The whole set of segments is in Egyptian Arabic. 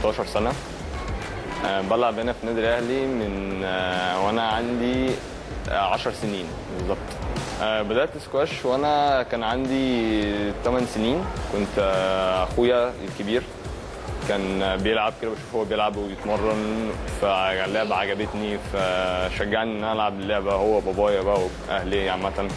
16 سنه آه، بلعب هنا في النادي الاهلي من آه، وانا عندي آه، 10 سنين بالظبط آه، بدات سكواش وانا كان عندي 8 سنين كنت آه، اخويا الكبير كان بيلعب كده بشوف هو بيلعب ويتمرن فاللعبه عجبتني فشجعني ان انا العب اللعبه هو بابايا بقى واهلي عامه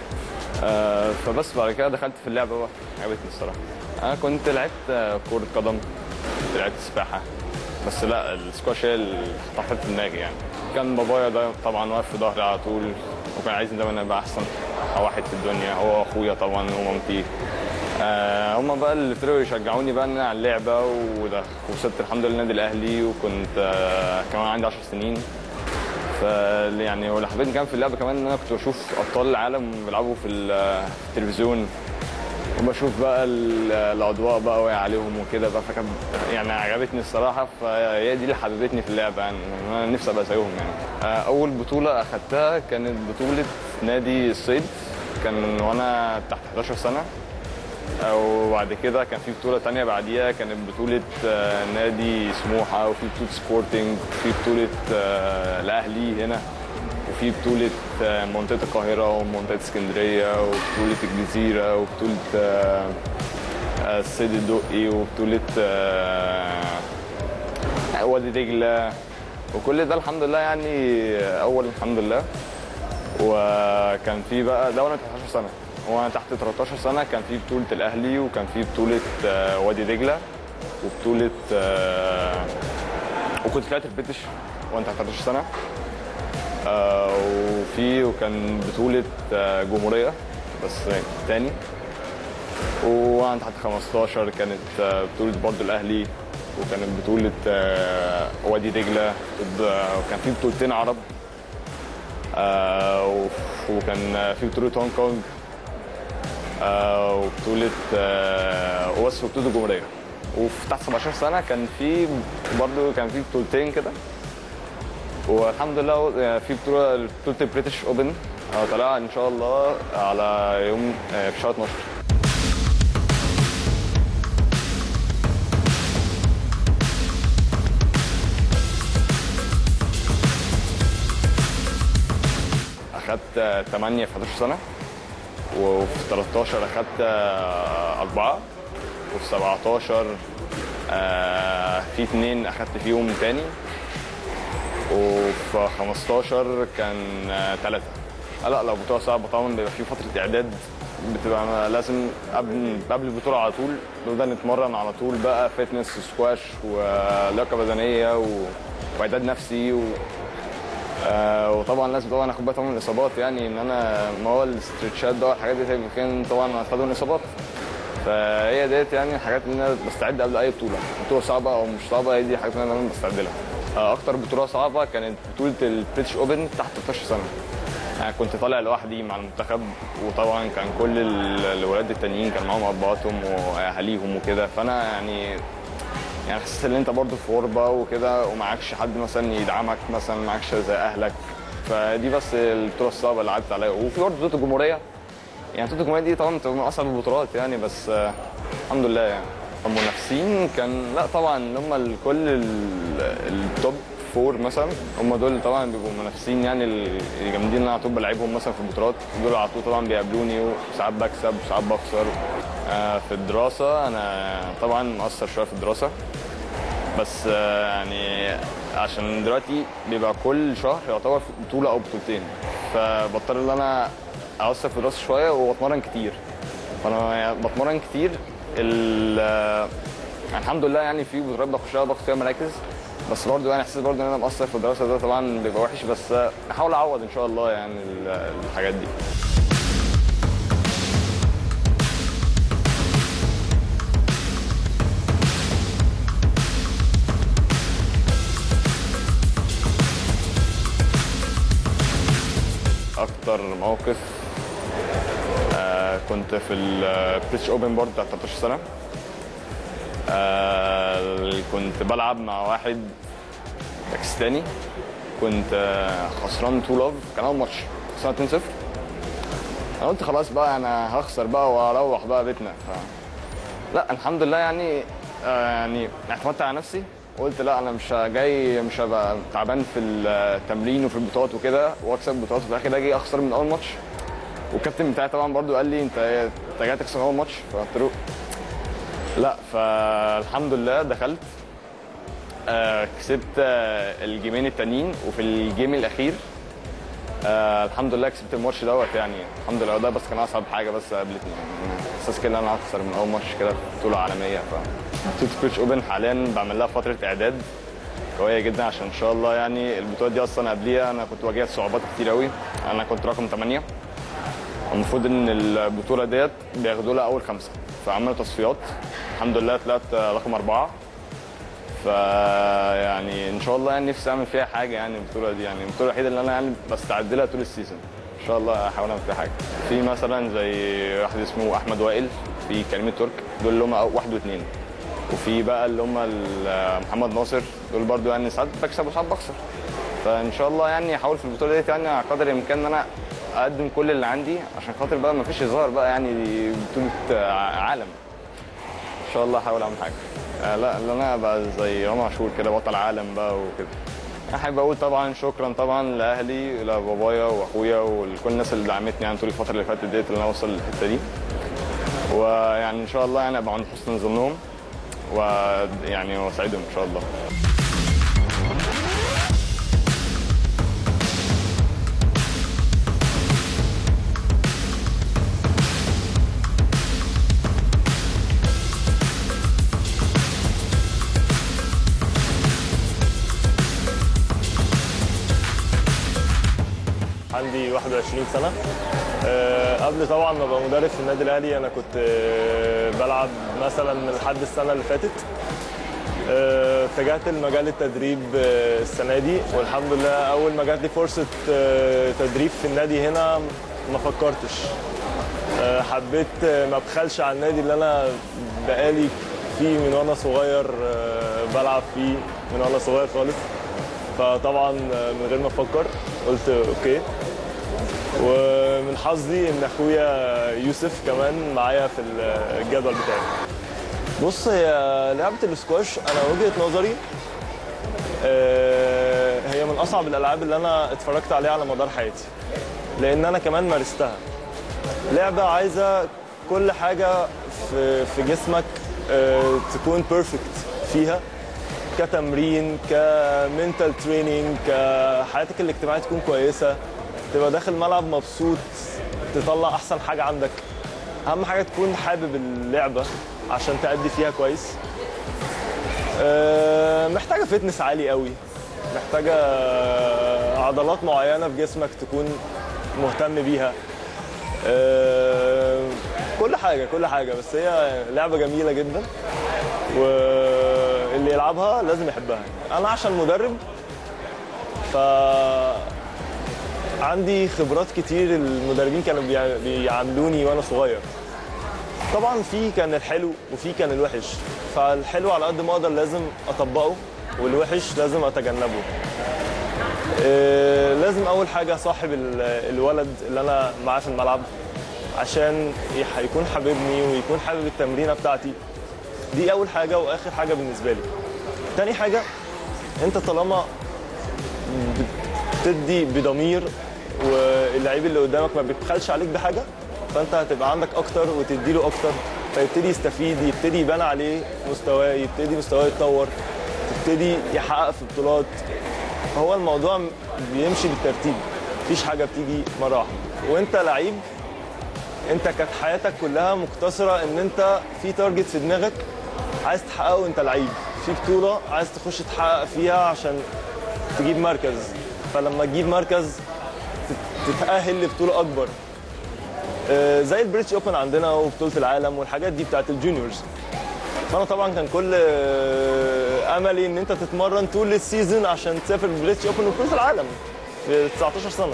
آه، فبس بعد كده دخلت في اللعبه بقى عجبتني الصراحه انا كنت لعبت آه، كره قدم كنت لعبت سباحه بس لا السكواش هي اللي طفت في دماغي يعني كان بابايا ده طبعا واقف في ظهري على طول وكان عايزني دايما ابقى احسن واحد في الدنيا هو واخويا طبعا ومامتي آه هم بقى اللي ابتدوا يشجعوني بقى ان انا على اللعبه وده وصلت الحمد لله النادي الاهلي وكنت آه كمان عندي 10 سنين ف يعني واللي حبيتني كمان في اللعبه كمان ان انا كنت بشوف ابطال العالم بيلعبوا في ال- في التلفزيون وبشوف بقى ال- الاضواء بقى واقع عليهم وكده بقى فكان يعني عجبتني الصراحه فهي دي اللي حببتني في اللعبه يعني إن انا نفسي ابقى زيهم يعني آه، اول بطوله اخدتها كانت بطوله نادي الصيد كان وانا تحت 11 سنه وبعد كده كان في بطولة تانية بعديها كانت بطولة آه، نادي سموحة وفي بطولة سبورتنج وفي بطولة آه، الأهلي هنا وفي بطولة آه، منطقة القاهرة ومنطقة اسكندرية وبطولة الجزيرة وبطولة آه، آه، السيد الدقي وبطولة آه، وادي دجلة وكل ده الحمد لله يعني أول الحمد لله وكان في بقى ده وانا 13 سنه وانا تحت 13 سنه كان في بطوله الاهلي وكان في بطوله آه، وادي دجله وبطوله آه، وكنت طلعت البريتش وانا تحت 13 سنه آه، وفي وكان بطوله آه، جمهوريه بس تاني وانا تحت 15 كانت آه، بطوله برضه الاهلي وكانت بطوله آه، وادي دجله ضد- وكان في بطولتين عرب آه، وف- وكان في بطولة هونج كونج آه، وبطولة آه، وبس وبطولة الجمهورية وفي تحت 17 سنة كان في برضه كان في بطولتين كده والحمد لله آه، في بطولة بطولة البريتش اوبن طالعة ان شاء الله على يوم آه، في شهر 12 اخدت 8 في 11 سنه وفي 13 اخدت 4 وفي 17 آه، في اثنين اخدت فيهم تاني وفي 15 كان ثلاثة لا لو بطولة صعبة طبعا بيبقى في فترة إعداد بتبقى لازم قبل قبل البطولة على طول نبدأ نتمرن على طول بقى فتنس سكواش ولياقة بدنية و... وإعداد نفسي و... آه وطبعا لازم طبعا اخد بالي طبعا من الاصابات يعني ان انا ما هو الاسترتشات بقى الحاجات دي كان طبعا هتاخد من الاصابات فهي ديت يعني الحاجات اللي انا بستعد قبل اي بطوله بطوله صعبه او مش صعبه هي دي الحاجات اللي انا بستعد لها آه اكتر بطوله صعبه كانت بطوله البريتش اوبن تحت 13 سنه يعني كنت طالع لوحدي مع المنتخب وطبعا كان كل ال- الولاد التانيين كان معاهم ابهاتهم واهاليهم وكده فانا يعني يعني حسيت ان انت برضه في غربه وكده ومعكش حد مثلا يدعمك مثلا معكش زي اهلك فدي بس البطوله الصعبه اللي عدت عليا وفي برضه بطوله الجمهوريه يعني بطوله الجمهوريه دي طبعا بتبقى من اصعب البطولات يعني بس آه، الحمد لله يعني المنافسين كان لا طبعا اللي هم ال- كل ال- التوب فور مثلا هم دول طبعا بيبقوا منافسين يعني ال- الجامدين اللي انا على طول بلعبهم مثلا في البطولات دول على طول طبعا بيقابلوني وساعات بكسب وساعات بخسر آه، في الدراسه انا طبعا مقصر شويه في الدراسه بس آه، يعني عشان دلوقتي بيبقى كل شهر يعتبر في بطوله او بطولتين فبضطر ان انا اوسع في الدراسه شويه واتمرن كتير فانا يعني بتمرن كتير ال آه، يعني الحمد لله يعني في بطولات بخشها باخد فيها مراكز بس برضه يعني احساس برضه ان انا مقصر في الدراسه ده طبعا بيبقى وحش بس آه، احاول اعوض ان شاء الله يعني ال- الحاجات دي اكتر موقف آه كنت في البريتش اوبن بورد بتاع 13 سنه آه كنت بلعب مع واحد باكستاني كنت آه خسران تو لاف كان اول ماتش خسران 2-0 انا قلت خلاص بقى انا هخسر بقى واروح بقى بيتنا ف... لا الحمد لله يعني آه يعني اعتمدت على نفسي قلت لا انا مش جاي مش هبقى تعبان في التمرين وفي البطولات وكده واكسب بطولات وفي الاخر اجي اخسر من اول ماتش والكابتن بتاعي طبعا برضو قال لي انت انت جاي تخسر اول ماتش فقلت له لا فالحمد لله دخلت آه، كسبت آه، الجيمين التانيين وفي الجيم الاخير آه الحمد لله كسبت الماتش دوت يعني الحمد لله ده بس كان اصعب حاجه بس قابلتني يعني احساس كده ان انا اخسر من اول ماتش كده في بطوله عالميه ف بطوله بريتش اوبن حاليا بعمل لها فتره اعداد قويه جدا عشان ان شاء الله يعني البطوله دي اصلا قبليها انا كنت واجهت صعوبات كتير قوي انا كنت رقم 8 المفروض ان البطوله ديت بياخدوا لها اول خمسه فعملوا تصفيات الحمد لله طلعت رقم اربعه فيعني ان شاء الله يعني نفسي اعمل فيها حاجه يعني البطوله دي يعني البطوله الوحيده اللي انا يعني بستعد لها طول السيزون ان شاء الله احاول اعمل فيها حاجه في مثلا زي واحد اسمه احمد وائل في كلمه ترك دول اللي هم واحد واثنين وفي بقى اللي هم ال- محمد ناصر دول برضو يعني ساعات بكسب وساعات بخسر فان شاء الله يعني احاول في البطوله ديت يعني على قدر الامكان ان انا اقدم كل اللي عندي عشان خاطر بقى ما فيش هزار بقى يعني دي بطوله عالم ان شاء الله احاول اعمل حاجه آه لا اللي انا ابقى زي امام عاشور كده بطل عالم بقى وكده احب اقول طبعا شكرا طبعا لاهلي لبابايا واخويا ولكل الناس اللي دعمتني يعني طول الفتره اللي فاتت ديت اللي انا اوصل للحته دي ويعني ان شاء الله يعني ابقى عند حسن ظنهم ويعني واسعدهم ان شاء الله عندي 21 سنة آه، قبل طبعا ما ابقى مدرب في النادي الاهلي انا كنت آه، بلعب مثلا من لحد السنة اللي فاتت آه، اتجهت لمجال التدريب آه، السنة دي والحمد لله اول ما جات لي فرصة آه، تدريب في النادي هنا ما فكرتش آه، حبيت آه، ما ابخلش على النادي اللي انا بقالي فيه من وانا صغير آه، بلعب فيه من وانا صغير خالص فطبعا آه، من غير ما افكر قلت اوكي ومن حظي ان اخويا يوسف كمان معايا في الجدول بتاعي بص هي لعبه الاسكواش انا وجهه نظري آه، هي من اصعب الالعاب اللي انا اتفرجت عليها على مدار حياتي لان انا كمان مارستها لعبه عايزه كل حاجه في في جسمك آه، تكون بيرفكت فيها كتمرين كمنتال تريننج كحياتك الاجتماعيه تكون كويسه تبقى داخل الملعب مبسوط تطلع احسن حاجه عندك اهم حاجه تكون حابب اللعبه عشان تأدي فيها كويس آه، محتاجه فتنس عالي قوي محتاجه عضلات معينه في جسمك تكون مهتم بيها آه، كل حاجه كل حاجه بس هي لعبه جميله جدا واللي يلعبها لازم يحبها انا عشان مدرب ف عندي خبرات كتير المدربين كانوا بيع- بيعاملوني وانا صغير طبعا في كان الحلو وفي كان الوحش فالحلو على قد ما اقدر لازم اطبقه والوحش لازم اتجنبه آه، لازم اول حاجه صاحب ال- الولد اللي انا معاه في الملعب عشان يح- يكون حاببني ويكون حابب التمرينه بتاعتي دي اول حاجه واخر حاجه بالنسبه لي تاني حاجه انت طالما بتدي بضمير واللعيب اللي قدامك ما بيبخلش عليك بحاجه فانت هتبقى عندك اكتر وتدي له اكتر فيبتدي يستفيد يبتدي يبان عليه مستواه يبتدي مستواه يتطور يبتدي يحقق في بطولات هو الموضوع بيمشي بالترتيب مفيش حاجه بتيجي مره واحده وانت لعيب انت كانت حياتك كلها مقتصره ان انت في تارجت في دماغك عايز تحققه وانت لعيب في بطوله عايز تخش تحقق فيها عشان تجيب مركز فلما تجيب مركز تت- تتاهل لبطوله اكبر آه، زي البريتش اوبن عندنا وبطوله العالم والحاجات دي بتاعت الجونيورز فانا طبعا كان كل آه، املي ان انت تتمرن طول السيزون عشان تسافر البريتش اوبن وبطوله العالم في 19 سنه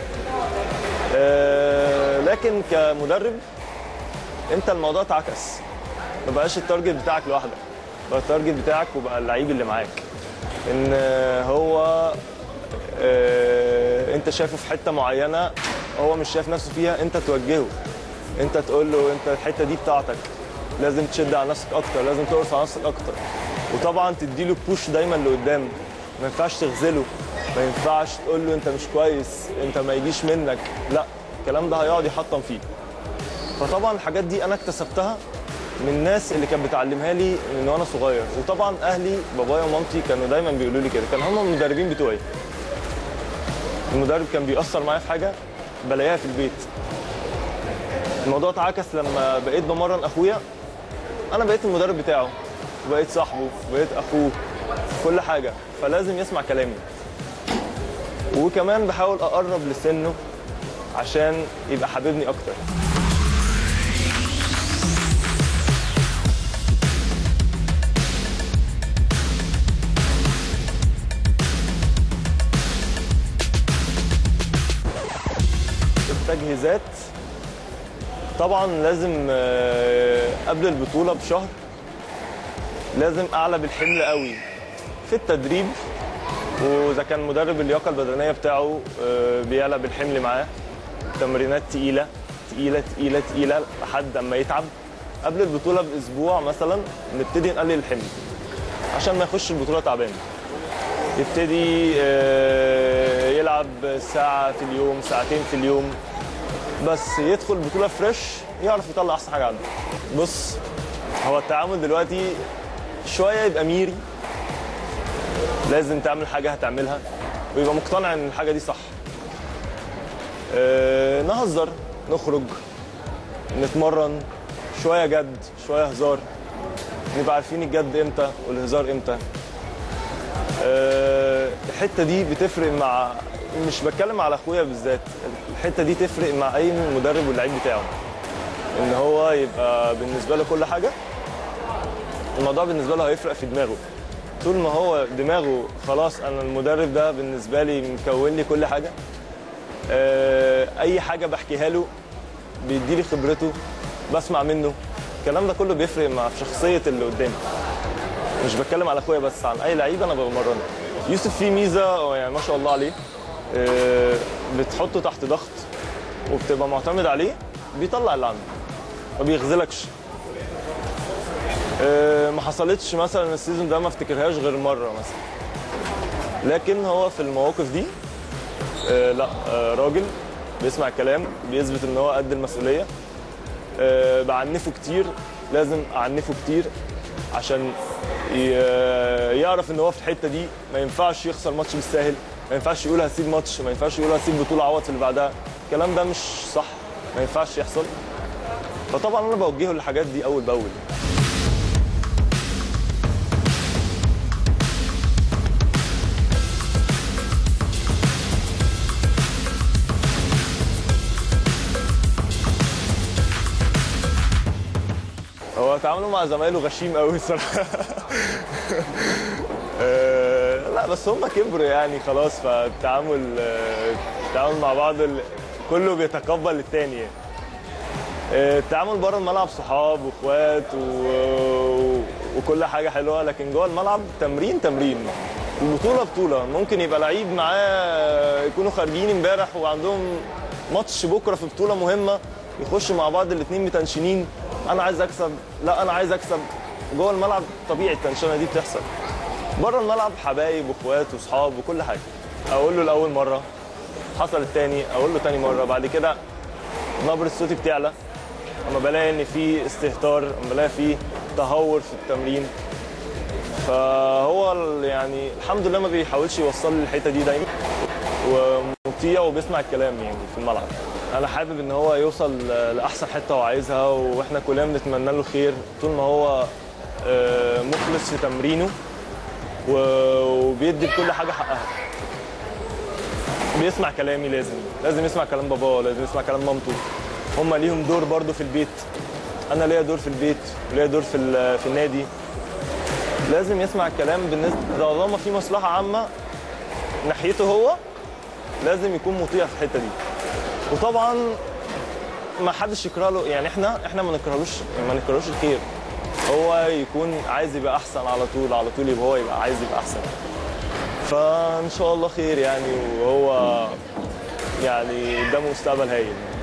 آه، لكن كمدرب انت الموضوع اتعكس ما بقاش التارجت بتاعك لوحدك بقى التارجت بتاعك وبقى اللعيب اللي معاك ان آه، هو آه، انت شايفه في حته معينه هو مش شايف نفسه فيها انت توجهه انت تقول له انت الحته دي بتاعتك لازم تشد على نفسك اكتر لازم تقرص على نفسك اكتر وطبعا تديله بوش دايما لقدام ما ينفعش تغزله ما ينفعش تقول له انت مش كويس انت ما يجيش منك لا الكلام ده هيقعد يحطم فيه فطبعا الحاجات دي انا اكتسبتها من الناس اللي كانت بتعلمها لي من وانا صغير وطبعا اهلي بابايا ومامتي كانوا دايما بيقولوا لي كده كانوا هم المدربين بتوعي المدرب كان بيأثر معايا في حاجه بلاقيها في البيت الموضوع اتعكس لما بقيت بمرن اخويا انا بقيت المدرب بتاعه وبقيت صاحبه وبقيت اخوه كل حاجه فلازم يسمع كلامي وكمان بحاول اقرب لسنه عشان يبقى حاببني اكتر التجهيزات طبعا لازم آه، قبل البطوله بشهر لازم اعلى بالحمل قوي في التدريب واذا كان مدرب اللياقه البدنيه بتاعه آه، بيعلى بالحمل معاه تمرينات تقيله تقيله تقيله تقيله لحد اما يتعب قبل البطوله باسبوع مثلا نبتدي نقلل الحمل عشان ما يخش البطوله تعبان يبتدي آه، يلعب ساعه في اليوم ساعتين في اليوم بس يدخل بطوله فريش يعرف يطلع احسن حاجه عنده بص هو التعامل دلوقتي شويه يبقى ميري لازم تعمل حاجه هتعملها ويبقى مقتنع ان الحاجه دي صح أه نهزر نخرج نتمرن شويه جد شويه هزار نبقى عارفين الجد امتى والهزار امتى أه الحته دي بتفرق مع مش بتكلم على اخويا بالذات الحته دي تفرق مع اي مدرب واللعيب بتاعه ان هو يبقى بالنسبه له كل حاجه الموضوع بالنسبه له هيفرق في دماغه طول ما هو دماغه خلاص انا المدرب ده بالنسبه لي مكون لي كل حاجه آه، اي حاجه بحكيها له بيديلي خبرته بسمع منه الكلام ده كله بيفرق مع في شخصيه اللي قدامي مش بتكلم على اخويا بس عن اي لعيب انا بمرنه يوسف فيه ميزه يعني ما شاء الله عليه آه، بتحطه تحت ضغط وبتبقى معتمد عليه بيطلع اللي عنده ما بيغزلكش آه، ما حصلتش مثلا السيزون ده ما افتكرهاش غير مره مثلا لكن هو في المواقف دي آه، لا آه، راجل بيسمع الكلام بيثبت ان هو قد المسؤوليه آه، بعنفه كتير لازم اعنفه كتير عشان ي- يعرف ان هو في الحته دي ما ينفعش يخسر ماتش بالساهل ما ينفعش يقول هسيب ماتش ما ينفعش يقول هسيب بطوله عوض في اللي بعدها الكلام ده مش صح ما ينفعش يحصل فطبعا انا بوجهه للحاجات دي اول باول هو تعامله مع زمايله غشيم قوي الصراحه آه، لا بس هم كبروا يعني خلاص فالتعامل آه، التعامل مع بعض ال- كله بيتقبل التاني يعني. آه، التعامل بره الملعب صحاب واخوات و... وكل حاجه حلوه لكن جوه الملعب تمرين تمرين البطوله بطوله ممكن يبقى لعيب معاه يكونوا خارجين امبارح وعندهم ماتش بكره في بطوله مهمه يخشوا مع بعض الاثنين متنشنين انا عايز اكسب لا انا عايز اكسب جوه الملعب طبيعي التنشنه دي بتحصل بره الملعب حبايب واخوات واصحاب وكل حاجه اقول له لاول مره حصل التاني اقول له تاني مره بعد كده نبره صوتي بتعلى اما بلاقي ان في استهتار اما بلاقي في تهور في التمرين فهو ال- يعني الحمد لله ما بيحاولش يوصل لي الحته دي دايما ومطيع وبيسمع الكلام يعني في الملعب انا حابب ان هو يوصل لاحسن حته هو عايزها واحنا كلنا بنتمنى له خير طول ما هو آه، مخلص في تمرينه و- وبيدي لكل حاجه حقها بيسمع كلامي لازم لازم يسمع كلام باباه لازم يسمع كلام مامته هم ليهم دور برضو في البيت انا ليا دور في البيت وليا دور في ال- في النادي لازم يسمع الكلام بالنسبه طالما في مصلحه عامه ناحيته هو لازم يكون مطيع في الحته دي وطبعا ما حدش يكره له يعني احنا احنا ما نكرهلوش ما نكرهلوش الخير هو يكون عايز يبقى احسن على طول على طول يبقى هو يبقى عايز يبقى احسن فان شاء الله خير يعني وهو يعني قدامه مستقبل هايل